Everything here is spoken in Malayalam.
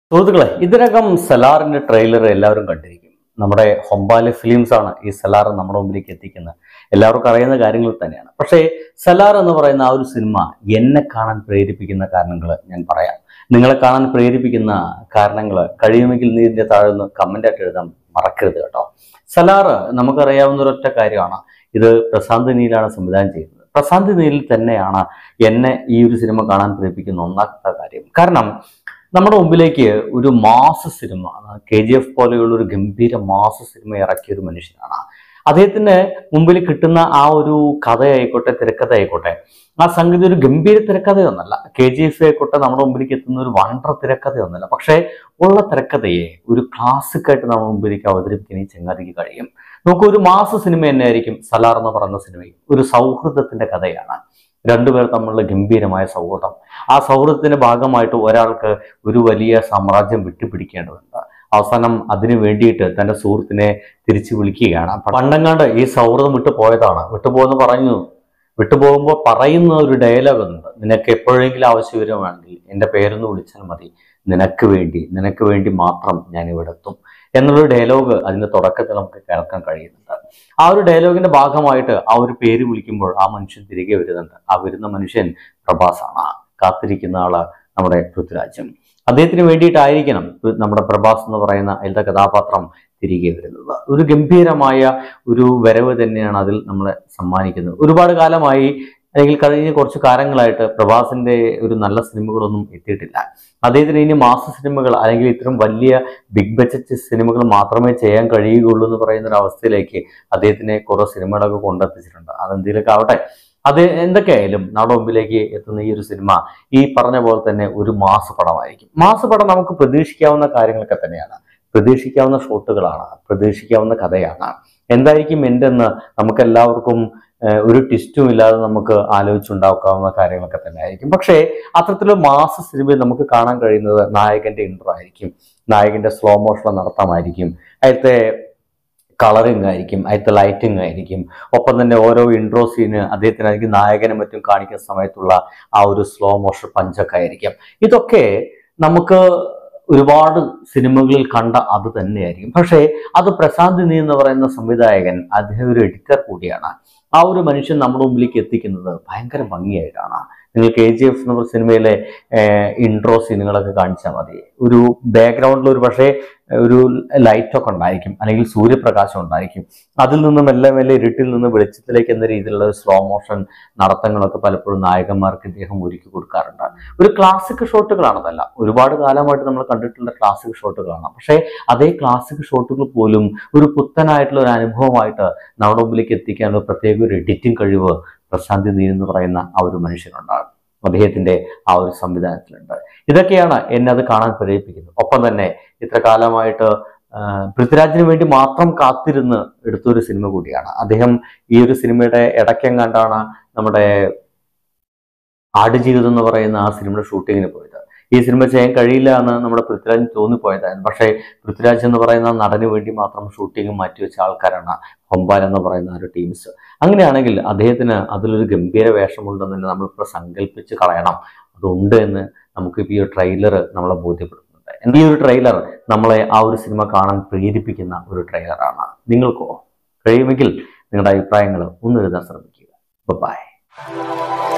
സുഹൃത്തുക്കളെ ഇതിനകം സലാറിന്റെ ട്രെയിലർ എല്ലാവരും കണ്ടിരിക്കും നമ്മുടെ ഹൊമ്പാലെ ഫിലിംസ് ആണ് ഈ സലാർ നമ്മുടെ മുമ്പിലേക്ക് എത്തിക്കുന്നത് എല്ലാവർക്കും അറിയുന്ന കാര്യങ്ങൾ തന്നെയാണ് പക്ഷേ സലാർ എന്ന് പറയുന്ന ആ ഒരു സിനിമ എന്നെ കാണാൻ പ്രേരിപ്പിക്കുന്ന കാരണങ്ങൾ ഞാൻ പറയാം നിങ്ങളെ കാണാൻ പ്രേരിപ്പിക്കുന്ന കാരണങ്ങൾ കഴിയുമെങ്കിൽ നീ ഇതിന്റെ താഴെ നിന്ന് കമന്റ് ആയിട്ട് എഴുതാൻ മറക്കരുത് കേട്ടോ സലാർ നമുക്കറിയാവുന്ന ഒരൊറ്റ കാര്യമാണ് ഇത് പ്രശാന്ത് നീലാണ് സംവിധാനം ചെയ്യുന്നത് പ്രശാന്ത് നീലിൽ തന്നെയാണ് എന്നെ ഈ ഒരു സിനിമ കാണാൻ പ്രേരിപ്പിക്കുന്ന ഒന്നാമത്തെ കാര്യം കാരണം നമ്മുടെ മുമ്പിലേക്ക് ഒരു മാസ സിനിമ കെ ജി എഫ് പോലെയുള്ള ഒരു ഗംഭീര മാസ സിനിമ ഇറക്കിയ ഒരു മനുഷ്യനാണ് അദ്ദേഹത്തിന് മുമ്പിൽ കിട്ടുന്ന ആ ഒരു കഥയായിക്കോട്ടെ തിരക്കഥ ആയിക്കോട്ടെ ആ സംഗതി ഒരു ഗംഭീര തിരക്കഥയൊന്നല്ല കെ ജി എഫ് ആയിക്കോട്ടെ നമ്മുടെ മുമ്പിലേക്ക് എത്തുന്ന ഒരു വണ്ടർ തിരക്കഥയൊന്നല്ല പക്ഷേ ഉള്ള തിരക്കഥയെ ഒരു ക്ലാസിക് ആയിട്ട് നമ്മുടെ മുമ്പിലേക്ക് അവതരിപ്പിക്കാൻ ഈ ചങ്ങാതിക്ക് കഴിയും നമുക്ക് ഒരു മാസ സിനിമ തന്നെയായിരിക്കും സലാർ എന്ന് പറയുന്ന സിനിമയും ഒരു സൗഹൃദത്തിന്റെ കഥയാണ് രണ്ടുപേർ തമ്മിലുള്ള ഗംഭീരമായ സൗഹൃദം ആ സൗഹൃദത്തിന്റെ ഭാഗമായിട്ട് ഒരാൾക്ക് ഒരു വലിയ സാമ്രാജ്യം വിട്ടുപിടിക്കേണ്ടതുണ്ട് അവസാനം അതിനു വേണ്ടിയിട്ട് തന്റെ സുഹൃത്തിനെ തിരിച്ചു വിളിക്കുകയാണ് പണ്ടങ്ങാണ്ട് ഈ സൗഹൃദം വിട്ടു പോയതാണ് വിട്ടുപോകുന്ന പറഞ്ഞു വിട്ടുപോകുമ്പോൾ പറയുന്ന ഒരു ഡയലോഗ് ഉണ്ട് നിനക്ക് എപ്പോഴെങ്കിലും ആവശ്യം വരുവാണെങ്കിൽ എൻ്റെ പേരൊന്ന് വിളിച്ചാൽ മതി നിനക്ക് വേണ്ടി നിനക്ക് വേണ്ടി മാത്രം ഞാൻ ഇവിടെ എത്തും എന്നുള്ളൊരു ഡയലോഗ് അതിന്റെ തുടക്കത്തിൽ നമുക്ക് കേൾക്കാൻ കഴിയുന്നുണ്ട് ആ ഒരു ഡയലോഗിന്റെ ഭാഗമായിട്ട് ആ ഒരു പേര് വിളിക്കുമ്പോൾ ആ മനുഷ്യൻ തിരികെ വരുന്നുണ്ട് ആ വരുന്ന മനുഷ്യൻ പ്രഭാസാണ് കാത്തിരിക്കുന്ന ആള് നമ്മുടെ പൃഥ്വിരാജും അദ്ദേഹത്തിന് വേണ്ടിയിട്ടായിരിക്കണം നമ്മുടെ പ്രഭാസ് എന്ന് പറയുന്ന അതിലത്തെ കഥാപാത്രം തിരികെ വരുന്നത് ഒരു ഗംഭീരമായ ഒരു വരവ് തന്നെയാണ് അതിൽ നമ്മളെ സമ്മാനിക്കുന്നത് ഒരുപാട് കാലമായി അല്ലെങ്കിൽ കഴിഞ്ഞ കുറച്ച് കാലങ്ങളായിട്ട് പ്രഭാസിന്റെ ഒരു നല്ല സിനിമകളൊന്നും എത്തിയിട്ടില്ല അദ്ദേഹത്തിന് ഇനി മാസ സിനിമകൾ അല്ലെങ്കിൽ ഇത്തരം വലിയ ബിഗ് ബഡ്ജറ്റ് സിനിമകൾ മാത്രമേ ചെയ്യാൻ കഴിയുകയുള്ളൂ എന്ന് പറയുന്ന ഒരു അവസ്ഥയിലേക്ക് അദ്ദേഹത്തിനെ കുറെ സിനിമകളൊക്കെ കൊണ്ടെത്തിച്ചിട്ടുണ്ട് അതെന്തെങ്കിലുമൊക്കെ ആവട്ടെ അത് എന്തൊക്കെയായാലും നമ്മുടെ മുമ്പിലേക്ക് എത്തുന്ന ഈ ഒരു സിനിമ ഈ പറഞ്ഞ പോലെ തന്നെ ഒരു മാസ പടമായിരിക്കും മാസ പടം നമുക്ക് പ്രതീക്ഷിക്കാവുന്ന കാര്യങ്ങളൊക്കെ തന്നെയാണ് പ്രതീക്ഷിക്കാവുന്ന ഷോട്ടുകളാണ് പ്രതീക്ഷിക്കാവുന്ന കഥയാണ് എന്തായിരിക്കും എന്തെന്ന് നമുക്ക് എല്ലാവർക്കും ഏഹ്, ഒരു ട്വിസ്റ്റും ഇല്ലാതെ നമുക്ക് ആലോചിച്ചുണ്ടാക്കാവുന്ന കാര്യങ്ങളൊക്കെ തന്നെ ആയിരിക്കും പക്ഷേ അത്തരത്തിലുള്ള മാസ സിനിമയിൽ നമുക്ക് കാണാൻ കഴിയുന്നത് നായകന്റെ ഇൻട്രോ ആയിരിക്കും നായകന്റെ സ്ലോ മോഷൻ നടത്തമായിരിക്കും അതിലത്തെ കളറിങ് ആയിരിക്കും അതിലത്തെ ലൈറ്റിംഗ് ആയിരിക്കും ഒപ്പം തന്നെ ഓരോ ഇൻട്രോ സീന് അദ്ദേഹത്തിനായിരിക്കും നായകനെ മറ്റും കാണിക്കുന്ന സമയത്തുള്ള ആ ഒരു സ്ലോ മോഷൻ പഞ്ചൊക്കെ ആയിരിക്കും ഇതൊക്കെ നമുക്ക് ഒരുപാട് സിനിമകളിൽ കണ്ട അത് തന്നെയായിരിക്കും പക്ഷേ അത് പ്രശാന്ത് നീ എന്ന് പറയുന്ന സംവിധായകൻ അദ്ദേഹം ഒരു എഡിറ്റർ കൂടിയാണ് ആ ഒരു മനുഷ്യൻ നമ്മുടെ മുമ്പിലേക്ക് എത്തിക്കുന്നത് ഭയങ്കര ഭംഗിയായിട്ടാണ് നിങ്ങൾ കെ ജി എഫ് എന്ന സിനിമയിലെ ഇൻട്രോ സീനുകളൊക്കെ കാണിച്ചാൽ മതി ഒരു ബാക്ക്ഗ്രൗണ്ടിൽ ഒരു പക്ഷേ ഒരു ലൈറ്റ് ഒക്കെ ഉണ്ടായിരിക്കും അല്ലെങ്കിൽ സൂര്യപ്രകാശം ഉണ്ടായിരിക്കും അതിൽ നിന്ന് മെല്ലെ മെല്ലെ ഇരുട്ടിൽ നിന്ന് വെളിച്ചത്തിലേക്ക് എന്ന രീതിയിലുള്ള ഒരു സ്ലോ മോഷൻ നടത്തങ്ങളൊക്കെ പലപ്പോഴും നായകന്മാർക്ക് ഇദ്ദേഹം ഒരുക്കി കൊടുക്കാറുണ്ട് ഒരു ക്ലാസിക് ഷോട്ടുകളാണതല്ല ഒരുപാട് കാലമായിട്ട് നമ്മൾ കണ്ടിട്ടുള്ള ക്ലാസിക് ഷോട്ടുകളാണ് പക്ഷേ അതേ ക്ലാസിക് ഷോട്ടുകൾ പോലും ഒരു പുത്തനായിട്ടുള്ള ഒരു അനുഭവമായിട്ട് നമ്മുടെ മുമ്പിലേക്ക് എത്തിക്കാനുള്ള പ്രത്യേക ഒരു എഡിറ്റിംഗ് കഴിവ് പ്രശാന്തി നീ എന്ന് പറയുന്ന ആ ഒരു മനുഷ്യനുണ്ടാകും അദ്ദേഹത്തിന്റെ ആ ഒരു സംവിധാനത്തിലുണ്ട് ഇതൊക്കെയാണ് എന്നെ അത് കാണാൻ പ്രേരിപ്പിക്കുന്നത് ഒപ്പം തന്നെ ഇത്ര കാലമായിട്ട് ആ, പൃഥ്വിരാജിന് വേണ്ടി മാത്രം കാത്തിരുന്ന് എടുത്തൊരു സിനിമ കൂടിയാണ് അദ്ദേഹം ഈ ഒരു സിനിമയുടെ ഇടയ്ക്കെങ്ങാണ്ടാണ് നമ്മുടെ ആടുജീവിതം എന്ന് പറയുന്ന ആ സിനിമയുടെ ഷൂട്ടിങ്ങിന് പോയത് ഈ സിനിമ ചെയ്യാൻ കഴിയില്ല എന്ന് നമ്മുടെ പൃഥ്വിരാജിന് തോന്നിപ്പോയതായിരുന്നു പക്ഷേ പൃഥ്വിരാജ് എന്ന് പറയുന്ന നടന് വേണ്ടി മാത്രം ഷൂട്ടിംഗ് മാറ്റിവെച്ച ആൾക്കാരാണ് ഹൊമ്പാൽ എന്ന് പറയുന്ന ആ ഒരു ടീംസ് അങ്ങനെയാണെങ്കിൽ അദ്ദേഹത്തിന് അതിലൊരു ഗംഭീര വേഷമുണ്ടെന്ന് തന്നെ നമ്മളിപ്പോൾ സങ്കല്പിച്ച് കളയണം അതുണ്ട് എന്ന് നമുക്ക് ഇപ്പോൾ ഈ ഒരു ട്രെയിലർ നമ്മളെ ബോധ്യപ്പെടുത്തുന്നുണ്ട് ഈ ഒരു ട്രെയിലർ നമ്മളെ ആ ഒരു സിനിമ കാണാൻ പ്രേരിപ്പിക്കുന്ന ഒരു ട്രെയിലറാണ് നിങ്ങൾക്കോ കഴിയുമെങ്കിൽ നിങ്ങളുടെ അഭിപ്രായങ്ങൾ ഒന്ന് എഴുതാൻ ശ്രമിക്കുക ബൈ